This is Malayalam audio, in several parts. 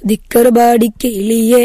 ദിക്കർബാടി കിളിയേ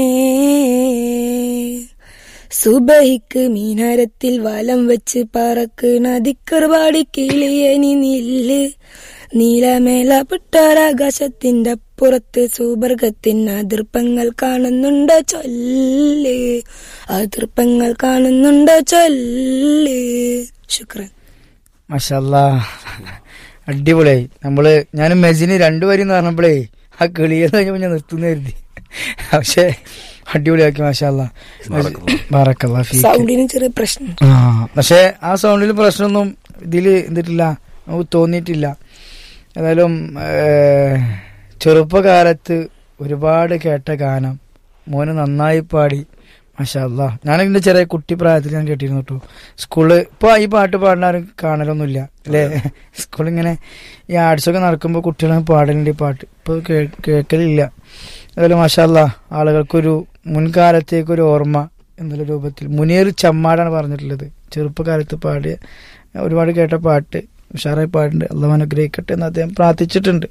സുബഹിക്ക് മീനരത്തിൽ വലം വെച്ച് പറക്കണ ദിക്കർബാടി കിളിയേ നീ നില്ല് നീലമേല പുട്ടാരാകാശത്തിന്റെ പുറത്ത് സുബർഗത്തിന് അതിർപ്പങ്ങൾ കാണുന്നുണ്ടോ ചൊല്ല് അതിർപ്പങ്ങൾ കാണുന്നുണ്ടോ ചൊല്ല് ശുക്രൻ മഷാല്ലാ അടിപൊളിയായി നമ്മള് ഞാൻ മെജിന് രണ്ടുപേരും എന്ന് പറഞ്ഞപ്പോഴേ ആ കിളിയെന്ന് കഴിഞ്ഞപ്പോൾ ഞാൻ നിർത്തുന്ന കരുതി പക്ഷെ അടിപൊളിയാക്കി മഷാല്ലാ ബാറക്കല്ലാ ഫീക്ക് സൗണ്ടിന് ചെറിയ പ്രശ്നം ആ പക്ഷെ ആ സൗണ്ടിൽ പ്രശ്നമൊന്നും ഇതില് എന്തിട്ടില്ല നമുക്ക് തോന്നിയിട്ടില്ല ഏതായാലും ഏഹ്, ചെറുപ്പകാലത്ത് ഒരുപാട് കേട്ട ഗാനം മോന് നന്നായി പാടി മഷാല്ല ഞാനെന്റെ ചെറിയ കുട്ടി പ്രായത്തിൽ ഞാൻ കേട്ടിരുന്നു കേട്ടോ സ്കൂള് ഇപ്പൊ ഈ പാട്ട് പാടുന്ന ആരും കാണലൊന്നുമില്ല അല്ലേ സ്കൂളിങ്ങനെ ഈ ആർട്സൊക്കെ നടക്കുമ്പോൾ കുട്ടികളെ പാടലുണ്ട് ഈ പാട്ട് ഇപ്പൊ കേ- കേൾക്കലില്ല അതുപോലെ മഷാല്ല ആളുകൾക്കൊരു മുൻകാലത്തേക്കൊരു ഓർമ്മ എന്നുള്ള രൂപത്തിൽ മുനീർ ചമ്മാടാണ് പറഞ്ഞിട്ടുള്ളത് ചെറുപ്പകാലത്ത് പാടിയ ഒരുപാട് കേട്ട പാട്ട് ഉഷാറായി പാടുണ്ട് അള്ളാഹ് അനുഗ്രഹിക്കട്ടെ എന്ന് അദ്ദേഹം പ്രാർത്ഥിച്ചിട്ടുണ്ട്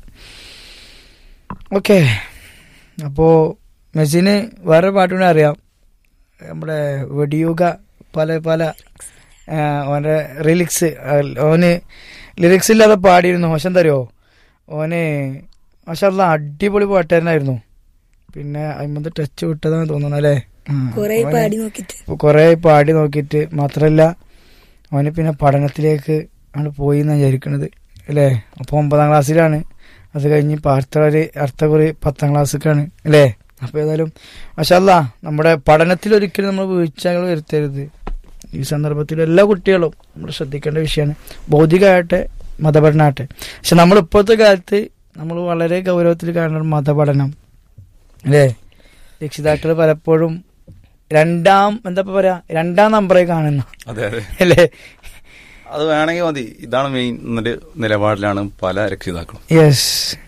ഓക്കെ അപ്പോ മെസ്സിന് വേറെ പാട്ടുകൂടെ അറിയാം നമ്മുടെ വെടിയുക പല പല ആ, ഓന്റെ റിലിക്സ് ഓന് ലിറിക്സ് ഇല്ലാതെ പാടിയിരുന്നു മോശം തരുമോ ഓന് മാഷല്ല അടിപൊളി പാട്ടുകാരനായിരുന്നു പിന്നെ അതിമത് ടച്ച് വിട്ടതാന്ന് തോന്നുന്നു അല്ലേ ആ, കൊറേ ഓന് പാടി നോക്കിട്ട് ഇപ്പൊ കുറെ പാടി നോക്കിയിട്ട് മാത്രല്ല അവന് പിന്നെ പഠനത്തിലേക്ക് ആണ് പോയി എന്നാണ് വിചാരിക്കണത് അല്ലേ അപ്പൊ ഒമ്പതാം ക്ലാസ്സിലാണ് അത് കഴിഞ്ഞ് ഇപ്പൊ അടുത്ത ഒരു അടുത്ത കുറി പത്താം ക്ലാസ്സിലേക്കാണ് അല്ലേ അപ്പൊ ഏതായാലും മഷല്ല നമ്മുടെ പഠനത്തിൽ ഒരിക്കലും നമ്മൾ വീഴ്ചകൾ വരുത്തരുത് ഈ സന്ദർഭത്തിൽ എല്ലാ കുട്ടികളും നമ്മൾ ശ്രദ്ധിക്കേണ്ട വിഷയമാണ് ഭൗതികമാകട്ടെ മതപഠനമാകട്ടെ പക്ഷെ നമ്മൾ ഇപ്പോഴത്തെ കാലത്ത് നമ്മൾ വളരെ ഗൗരവത്തിൽ കാണുന്ന മതപഠനം അല്ലേ രക്ഷിതാക്കൾ പലപ്പോഴും രണ്ടാം എന്താ ഇപ്പൊ പറയാ രണ്ടാം നമ്പറെ കാണുന്നു അതെ അതെ അല്ലേ അത് വേണമെങ്കിൽ മതി ഇതാണ് മെയിൻ എന്നൊരു നിലപാടിലാണ് പല രക്ഷിതാക്കളും യെസ്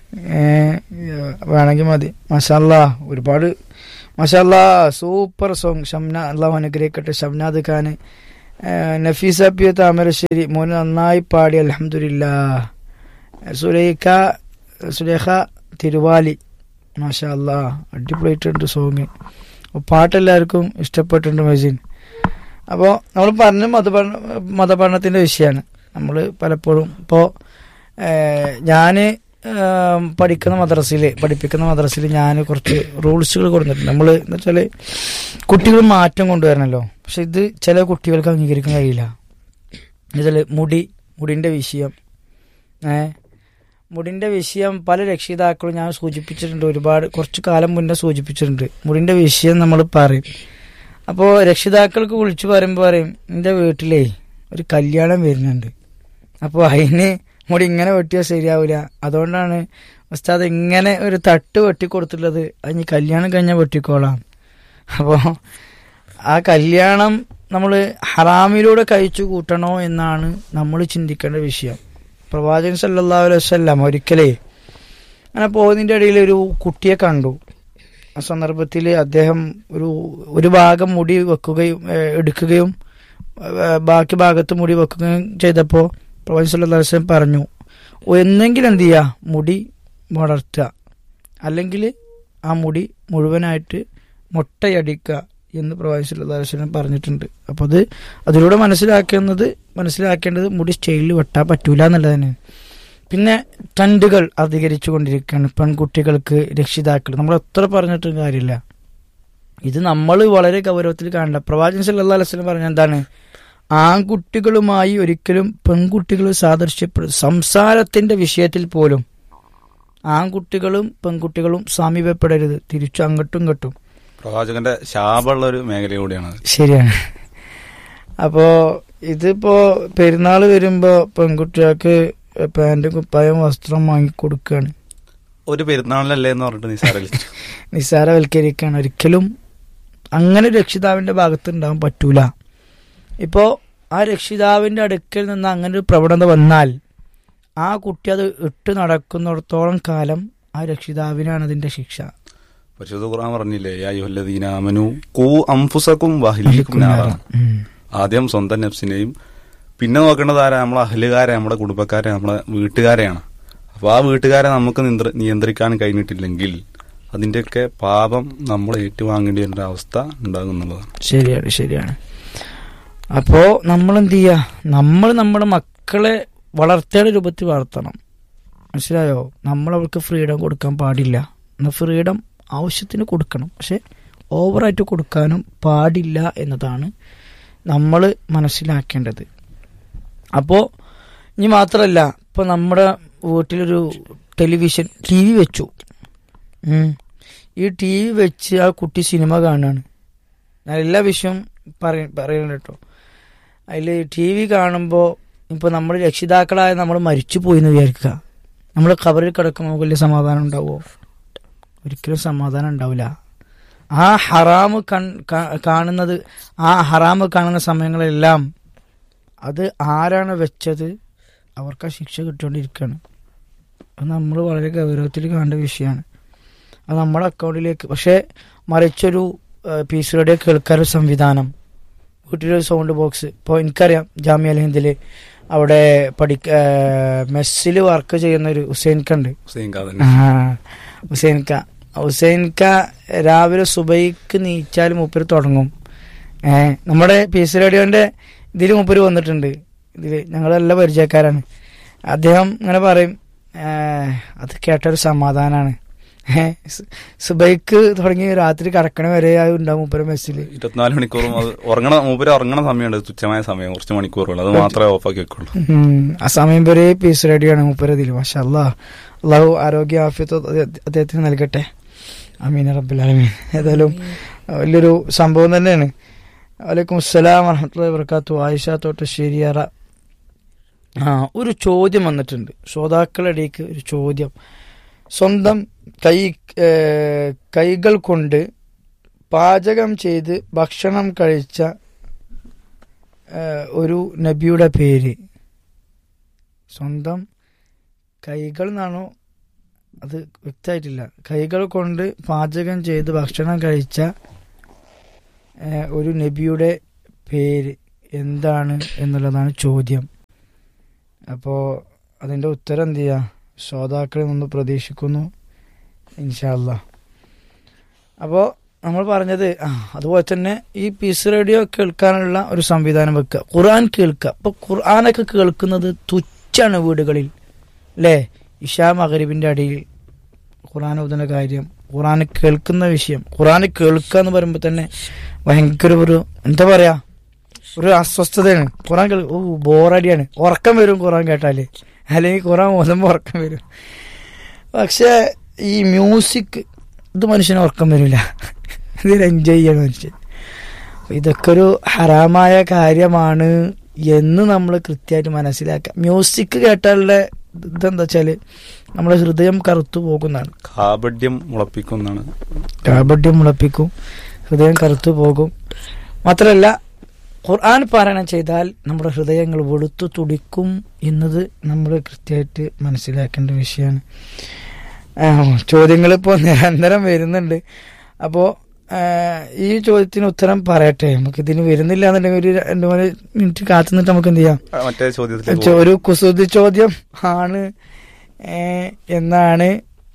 വേണമെങ്കിൽ മതി മഷാല്ല ഒരുപാട് മഷാല്ല സൂപ്പർ സോങ് ഷംന അള്ളാഹു അനുഗ്രഹിക്കട്ടെ ഷംനാദ് ഖാന് ഏഹ്, നഫീസ പി താമരശ്ശേരി മോന് നന്നായി പാടി അലഹമില്ല സുലേഖ സുലേഖ തിരുവാലി മാഷാ അല്ലാ അടിപൊളിയായിട്ടുണ്ട് സോങ് പാട്ടെല്ലാവർക്കും ഇഷ്ടപ്പെട്ടിട്ടുണ്ട് മജീൻ അപ്പോൾ നമ്മൾ പറഞ്ഞ മതപഠന മതപഠനത്തിൻ്റെ വിഷയമാണ് നമ്മൾ പലപ്പോഴും ഇപ്പോൾ ഞാൻ പഠിക്കുന്ന മദ്രസയിൽ പഠിപ്പിക്കുന്ന മദ്രസയിൽ ഞാൻ കുറച്ച് റൂൾസുകൾ കൊടുത്തിട്ടുണ്ട് നമ്മൾ എന്ന് വെച്ചാൽ കുട്ടികൾ മാറ്റം കൊണ്ടുവരണമല്ലോ പക്ഷെ ഇത് ചില കുട്ടികൾക്ക് അംഗീകരിക്കാൻ കഴിയില്ല ഇതിൽ മുടി മുടിൻ്റെ വിഷയം ഏ മുടിൻ്റെ വിഷയം പല രക്ഷിതാക്കളും ഞാൻ സൂചിപ്പിച്ചിട്ടുണ്ട് ഒരുപാട് കുറച്ച് കാലം മുന്നേ സൂചിപ്പിച്ചിട്ടുണ്ട് മുടിൻ്റെ വിഷയം നമ്മൾ പറയും അപ്പോൾ രക്ഷിതാക്കൾക്ക് വിളിച്ചു പറയുമ്പോൾ പറയും എൻ്റെ വീട്ടിലേ ഒരു കല്യാണം വരുന്നുണ്ട് അപ്പോൾ അതിന് മുടി ഇങ്ങനെ വെട്ടിയാൽ ശരിയാവില്ല അതുകൊണ്ടാണ് ഉസ്താദ് ഇങ്ങനെ ഒരു തട്ട് വെട്ടി കൊടുത്തിട്ടുള്ളത് അതിന് കല്യാണം കഴിഞ്ഞാൽ വെട്ടിക്കോളാം അപ്പോൾ ആ കല്യാണം നമ്മൾ ഹറാമിലൂടെ കഴിച്ചു കൂട്ടണോ എന്നാണ് നമ്മൾ ചിന്തിക്കേണ്ട വിഷയം പ്രവാചകൻ സല്ലല്ലാഹു അലൈഹി വസല്ലം ഒരിക്കലേ അങ്ങനെ പോകുന്നതിൻ്റെ ഇടയിൽ ഒരു കുട്ടിയെ കണ്ടു ആ സന്ദർഭത്തിൽ അദ്ദേഹം ഒരു ഒരു ഭാഗം മുടി വെക്കുകയും ഏഹ്, എടുക്കുകയും ഏഹ്, ബാക്കി ഭാഗത്ത് മുടി വെക്കുകയും ചെയ്തപ്പോൾ പ്രവാചകൻ സല്ലല്ലാഹു അലൈഹി വസല്ലം പറഞ്ഞു ഒന്നെങ്കിൽ എന്ത് ചെയ്യുക മുടി വളർത്തുക അല്ലെങ്കിൽ ആ മുടി മുഴുവനായിട്ട് മുട്ടയടിക്കുക എന്ന് പ്രവാചകൻ സല്ലല്ലാഹു അലൈഹി വസല്ലം പറഞ്ഞിട്ടുണ്ട് അപ്പോൾ അത് അതിലൂടെ മനസ്സിലാക്കുന്നത് മനസ്സിലാക്കേണ്ടത് മുടി സ്റ്റൈലിൽ വെട്ടാൻ പറ്റൂല എന്നുള്ളത് തന്നെയാണ് പിന്നെ ട്രെൻഡുകൾ അധികരിച്ചു കൊണ്ടിരിക്കുകയാണ് പെൺകുട്ടികൾക്ക് രക്ഷിതാക്കൾ നമ്മൾ എത്ര പറഞ്ഞിട്ടും കാര്യമില്ല ഇത് നമ്മൾ വളരെ ഗൗരവത്തിൽ കാണണ്ട പ്രവാചകൻ സല്ലല്ലാഹു അലൈഹി വസല്ലം പറഞ്ഞ എന്താണ് ആൺകുട്ടികളുമായി ഒരിക്കലും പെൺകുട്ടികൾ സാദൃശ്യപ്പെടും സംസാരത്തിന്റെ വിഷയത്തിൽ പോലും ആൺകുട്ടികളും പെൺകുട്ടികളും സാമീപ്യപ്പെടരുത് തിരിച്ചു അങ്ങോട്ടും ഇങ്ങോട്ടും പ്രവാചകന്റെ ശാപമുള്ള ഒരു മേഖല കൂടിയാണ് അത്. ശരിയാണ് അപ്പോ ഇതിപ്പോ പെരുന്നാൾ വരുമ്പോ പെൺകുട്ടികൾക്ക് പാന്റും കുപ്പായം വസ്ത്രം വാങ്ങിക്കൊടുക്കുകയാണ് ഒരു പെരുന്നാളിലല്ലേ എന്ന് പറഞ്ഞിട്ട് നിസാറിൽ നിസ്സാരവൽക്കരിക്കുകയാണ് ഒരിക്കലും അങ്ങനെ ഒരു രക്ഷിതാവിന്റെ ഭാഗത്ത് ഉണ്ടാവാൻ പറ്റൂല ഇപ്പോ ആ രക്ഷിതാവിന്റെ അടുക്കൽ നിന്ന് അങ്ങനെ ഒരു പ്രവണത വന്നാൽ ആ കുട്ടി അത് ഇട്ട് നടക്കുന്നിടത്തോളം കാലം ആ രക്ഷിതാവിനാണ് അതിന്റെ ശിക്ഷ പരിശുദ്ധ ഖുർആൻ പറഞ്ഞില്ലേ യാ യുഹല്ലദീന ആമനു കൂ അംഫുസക്കും വഹ്ലിക്കും നാറ ഉം. ആദ്യം സ്വന്തം നഫ്സിനെയും പിന്നെ നോക്കേണ്ടത് ആരാ നമ്മളെ അഹലുകാരെ നമ്മുടെ കുടുംബക്കാരെ നമ്മളെ വീട്ടുകാരെയാണ് അപ്പൊ ആ വീട്ടുകാരെ നമുക്ക് നിയന്ത്ര- നിയന്ത്രിക്കാൻ കഴിഞ്ഞിട്ടില്ലെങ്കിൽ അതിന്റെയൊക്കെ പാപം നമ്മൾ ഏറ്റുവാങ്ങേണ്ടി വരുന്ന അവസ്ഥ ഉണ്ടാകുന്നുള്ളതാണ് ശരിയാണ് ശരിയാണ് അപ്പോ നമ്മൾ എന്ത് ചെയ്യുക നമ്മൾ നമ്മുടെ മക്കളെ വളർത്തേണ്ട രൂപത്തിൽ വളർത്തണം മനസ്സിലായോ നമ്മൾ അവർക്ക് ഫ്രീഡം കൊടുക്കാൻ പാടില്ല എന്നാൽ ഫ്രീഡം ആവശ്യത്തിന് കൊടുക്കണം പക്ഷെ ഓവറായിട്ട് കൊടുക്കാനും പാടില്ല എന്നതാണ് നമ്മൾ മനസ്സിലാക്കേണ്ടത് അപ്പോൾ ഇനി മാത്രമല്ല ഇപ്പോൾ നമ്മുടെ വീട്ടിലൊരു ടെലിവിഷൻ ടി വി വെച്ചു ഉം. ഈ ടി വി വെച്ച് ആ കുട്ടി സിനിമ കാണുകയാണ് ഞാൻ എല്ലാ വിഷയം പറയ പറയുന്നുണ്ട് കേട്ടോ അതിൽ ടി വി കാണുമ്പോൾ ഇപ്പോൾ നമ്മൾ രക്ഷിതാക്കളായ നമ്മൾ മരിച്ചു പോയി എന്ന് വിചാരിക്കുക നമ്മൾ ഖബറിൽ കിടക്കുമ്പോൾ വലിയ സമാധാനം ഉണ്ടാവുമോ ഒരിക്കലും സമാധാനം ഉണ്ടാവില്ല ആ ഹറാമ് കൺ കാ- കാണുന്നത് ആ ഹറാമ് കാണുന്ന സമയങ്ങളെല്ലാം അത് ആരാണ് വെച്ചത് അവർക്ക് ആ ശിക്ഷ കിട്ടുകൊണ്ടിരിക്കുകയാണ് അത് നമ്മൾ വളരെ ഗൗരവത്തിൽ കാണേണ്ട വിഷയമാണ് അത് നമ്മുടെ അക്കൗണ്ടിലേക്ക് പക്ഷേ മറിച്ചൊരു പീസ് റേഡിയോ കേൾക്കാനൊരു സംവിധാനം വീട്ടിലൊരു സൗണ്ട് ബോക്സ് ഇപ്പോൾ എനിക്കറിയാം ജാമ്യ അലഹിന്ദിൽ അവിടെ പഠിക്ക മെസ്സിൽ വർക്ക് ചെയ്യുന്ന ഒരു ഹുസൈൻക്കുണ്ട് ഹുസൈൻ കാതൻ ആ, ഹുസൈൻക്ക ഹുസൈൻക്ക രാവിലെ സുബൈക്ക് നീച്ചാൽ മൂപ്പര് തുടങ്ങും ഏ നമ്മുടെ പീസ് റേഡിയോന്റെ ഇതിൽ മൂപ്പര് വന്നിട്ടുണ്ട് ഇതിൽ ഞങ്ങളെല്ലാം പരിചയക്കാരാണ് അദ്ദേഹം ഇങ്ങനെ പറയും ഏ, അത് കേട്ടൊരു സമാധാനാണ് ഏ, സു- സുബൈക്ക് തുടങ്ങി രാത്രി കടക്കണ വരെ അത് ഉണ്ടാവും മൂപ്പര് മെസ്സില് ഇരുപത്തിനാല് മണിക്കൂറും അത് ഉറങ്ങണ മൂപ്പര് ഉറങ്ങണ സമയമുണ്ട് തുച്ഛമായ സമയം കുറച്ച് മണിക്കൂറുകൾ അത് മാത്രമേ ഓഫാക്കി വെക്കുള്ളൂ ഉം. ആ സമയം വരെ പീസ് റേഡിയോ ആണ് മൂപ്പര് ഇതിൽ മാഷാ അല്ലാ അള്ളാഹു ആരോഗ്യ ആഫ്യത്ത് അദ്ദേഹത്തിന് നൽകട്ടെ അമീൻ റബ്ബുലാലമീൻ ഏതായാലും വലിയൊരു സംഭവം തന്നെയാണ് വലൈക്കും അസ്സലാം വറഹമത്തുള്ള വർക്കാത്തു ആയിഷ തോട്ട ശരിയറ ആ ഒരു ചോദ്യം വന്നിട്ടുണ്ട് ശ്രോതാക്കളുടെക്ക് ഒരു ചോദ്യം സ്വന്തം കൈ ഏ, കൈകൾ കൊണ്ട് പാചകം ചെയ്ത് ഭക്ഷണം കഴിച്ച ഏ, ഒരു നബിയുടെ പേര് സ്വന്തം കൈകൾ എന്നാണോ അത് വ്യക്തമായിട്ടില്ല കൈകൾ കൊണ്ട് പാചകം ചെയ്ത് ഭക്ഷണം കഴിച്ച ഏ, ഒരു നബിയുടെ പേര് എന്താണ് എന്നുള്ളതാണ് ചോദ്യം അപ്പോൾ അതിൻ്റെ ഉത്തരം എന്ത് ചെയ്യുക ശ്രോതാക്കളിൽ നിന്ന് പ്രതീക്ഷിക്കുന്നു ഇൻഷാല്ല അപ്പോൾ നമ്മൾ പറഞ്ഞത് ആ അതുപോലെ തന്നെ ഈ പീസ് റേഡിയോ കേൾക്കാനുള്ള ഒരു സംവിധാനം വെക്കുക ഖുർആൻ കേൾക്കുക അപ്പോൾ ഖുർആനൊക്കെ കേൾക്കുന്നത് തുച്ഛാണ് വീടുകളിൽ അല്ലേ ഇഷാ മഗരിബിൻ്റെ അടിയിൽ ഖുർആൻ ഓതുന്ന കാര്യം ഖുർആൻ കേൾക്കുന്ന വിഷയം ഖുർആൻ കേൾക്കുക എന്ന് പറയുമ്പോൾ തന്നെ ഭയങ്കര ഒരു എന്താ പറയാ ഒരു അസ്വസ്ഥതയാണ് ഖുറാൻ കേൾ ഓ ബോറടിയാണ് ഉറക്കം വരും ഖുറാൻ കേട്ടാല് അല്ലെങ്കിൽ ഖുറാൻ ഓതുമ്പോൾ ഉറക്കം വരും പക്ഷെ ഈ മ്യൂസിക് ഇത് മനുഷ്യന് ഉറക്കം വരില്ല ഇതിൽ എൻജോയ് ചെയ്യണം മനുഷ്യൻ അപ്പൊ ഇതൊക്കെ ഒരു ഹറാമായ കാര്യമാണ് എന്ന് നമ്മൾ കൃത്യമായിട്ട് മനസ്സിലാക്കുക മ്യൂസിക് കേട്ടാലുള്ള ഇതെന്താ വെച്ചാല് നമ്മുടെ ഹൃദയം കറുത്തു പോകുന്നതാണ് കാപഡ്യം മുളപ്പിക്കുന്നതാണ് കാപട്യം മുളപ്പിക്കും ഹൃദയം കറുത്തു പോകും മാത്രമല്ല ഖുർആൻ പാരായണം ചെയ്താൽ നമ്മുടെ ഹൃദയങ്ങൾ വെളുത്തു തുടിക്കും എന്നത് നമ്മൾ കൃത്യമായിട്ട് മനസ്സിലാക്കേണ്ട വിഷയമാണ് ചോദ്യങ്ങൾ ഇപ്പോൾ നിരന്തരം വരുന്നുണ്ട് അപ്പോൾ ഈ ചോദ്യത്തിന് ഉത്തരം പറയട്ടെ നമുക്ക് ഇതിന് വരുന്നില്ല എന്നുണ്ടെങ്കിൽ ഒരു രണ്ട് മൂന്ന് മിനിറ്റ് കാത്തു നിന്നിട്ട് നമുക്ക് എന്ത് ചെയ്യാം ആ, മറ്റേ ചോദ്യത്തിലേക്ക് ചോ- ഒരു കുസൃതി ചോദ്യം ആണ് ഏ, എന്നാണ്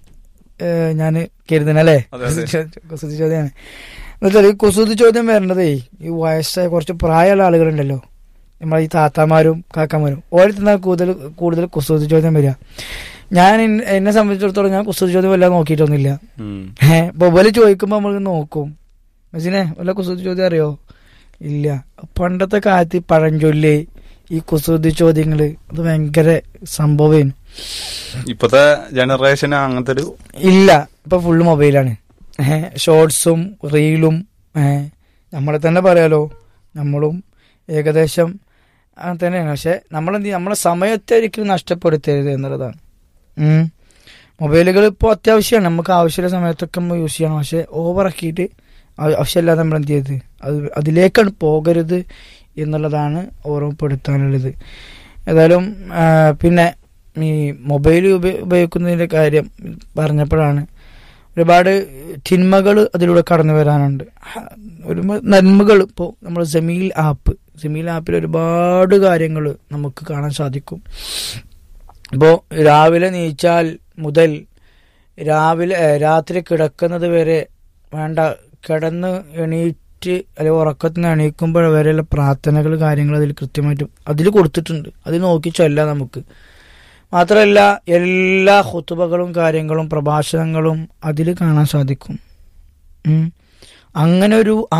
ഞാൻ കരുതുന്നത് അല്ലേ അതെ, അതെ. കുസൃതി ചോദ്യമാണ് എന്നുവെച്ചാൽ ഈ കുസൃതി ചോദ്യം വരേണ്ടതേ ഈ വയസ്സായ കുറച്ച് പ്രായമുള്ള ആളുകളുണ്ടല്ലോ നമ്മളെ ഈ താത്താമാരും കാക്കമാരും ഓരോരുത്തർ കൂടുതൽ കൂടുതൽ കുസൃതി ചോദ്യം വരിക ഞാൻ ഇൻ- എന്നെ സംബന്ധിച്ചിടത്തോളം ഞാൻ കുസൃതി ചോദ്യം വല്ലാതെ നോക്കിയിട്ടൊന്നുമില്ല ഉം. ഏഹ് ബൊബല് ചോദിക്കുമ്പോ നമ്മൾ നോക്കും മസിനെ വല്ല കുസൃതി ചോദ്യം അറിയോ ഇല്ല പണ്ടത്തെ കാലത്ത് ഈ പഴഞ്ചൊല്ല് ഈ കുസൃതി ചോദ്യങ്ങള് അത് ഭയങ്കര സംഭവം ഇപ്പത്തെ ജനറേഷൻ അങ്ങനത്തെ ഒരു ഇല്ല ഇപ്പൊ ഫുള്ള് മൊബൈലാണ് ഏഹ് ഷോർട്സും റീലും ഏഹ് നമ്മളെ തന്നെ പറയാലോ നമ്മളും ഏകദേശം അങ്ങനെ തന്നെയാണ് പക്ഷെ നമ്മളെന്ത് ചെയ്യും? നമ്മളെ സമയത്തെ ഒരിക്കലും നഷ്ടപ്പെടുത്തരുത് എന്നുള്ളതാണ് ഉം. മൊബൈലുകൾ ഇപ്പോൾ അത്യാവശ്യമാണ് നമുക്ക് ആവശ്യമുള്ള സമയത്തൊക്കെ നമ്മൾ യൂസ് ചെയ്യണം പക്ഷെ ഓവറാക്കിയിട്ട് ആ- ആവശ്യമില്ലാതെ നമ്മൾ എന്ത് ചെയ്യരുത് അത് അതിലേക്കാണ് പോകരുത് എന്നുള്ളതാണ് ഓർമ്മപ്പെടുത്താനുള്ളത് ഏതായാലും ആ, പിന്നെ ഈ മൊബൈൽ ഉപ- ഉപയോഗിക്കുന്നതിൻ്റെ കാര്യം പറഞ്ഞപ്പോഴാണ് ഒരുപാട് തിന്മകൾ അതിലൂടെ കടന്നു വരാനുണ്ട് ഹ- ഒരു നന്മകൾ ഇപ്പോൾ നമ്മൾ ജമീൽ ആപ്പ് ജമീൽ ആപ്പിൽ ഒരുപാട് കാര്യങ്ങൾ നമുക്ക് കാണാൻ സാധിക്കും ഇപ്പോൾ രാവിലെ നീച്ചാൽ മുതൽ രാവിലെ ഏ, രാത്രി കിടക്കുന്നത് വരെ വേണ്ട കിടന്ന് എണീറ്റ് അല്ലെങ്കിൽ ഉറക്കത്തിൽ നിന്ന് എണീക്കുമ്പോൾ വരെയുള്ള പ്രാർത്ഥനകൾ കാര്യങ്ങൾ അതിൽ കൃത്യമായിട്ട് അതിൽ കൊടുത്തിട്ടുണ്ട് അത് നോക്കി ചൊല്ലാം നമുക്ക് മാത്രമല്ല എല്ലാ ഹുത്തുബകളും കാര്യങ്ങളും പ്രഭാഷണങ്ങളും അതിൽ കാണാൻ സാധിക്കും ഉം. അങ്ങനെ ഒരു